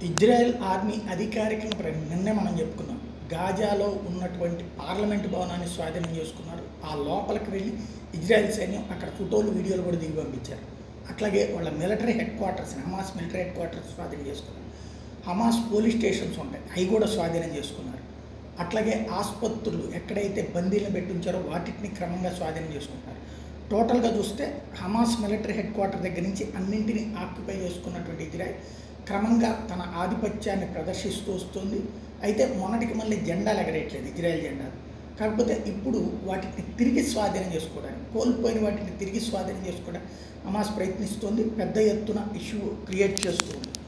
Israel army అధికారికంగా ప్ర- నిన్నే మనం చెప్పుకున్నాం గాజాలో ఉన్నటువంటి పార్లమెంట్ భవనాన్ని స్వాధీనం చేసుకున్నారు ఆ లోపలికి వెళ్ళి ఇజ్రాయెల్ సైన్యం అక్కడ ఫోటోలు వీడియోలు కూడా దిగి పంపించారు అట్లాగే వాళ్ళ military headquarters Hamas military headquarters స్వాధీనం చేసుకున్నారు హమాస్ పోలీస్ స్టేషన్స్ ఉంటాయి అవి కూడా స్వాధీనం చేసుకున్నారు అట్లాగే ఆసుపత్రులు ఎక్కడైతే బందీలను పెట్టి ఉంచారో వాటిని క్రమంగా స్వాధీనం చేసుకుంటారు టోటల్గా చూస్తే హమాస్ మిలిటరీ హెడ్ క్వార్టర్ దగ్గర నుంచి అన్నింటినీ ఆక్యుపై చేసుకున్నటువంటి ఇజ్రాయెల్ క్రమంగా తన ఆధిపత్యాన్ని ప్రదర్శిస్తూ వస్తుంది అయితే మొన్నటికి మళ్ళీ జెండాలు ఎగరేయట్లేదు ఇజ్రాయెల్ జెండాలు కాకపోతే ఇప్పుడు వాటిని తిరిగి స్వాధీనం చేసుకోవడానికి కోల్పోయిన వాటిని తిరిగి స్వాధీనం చేసుకోవడానికి హమాస్ ప్రయత్నిస్తుంది పెద్ద ఎత్తున ఇష్యూ క్రియేట్ చేస్తుంది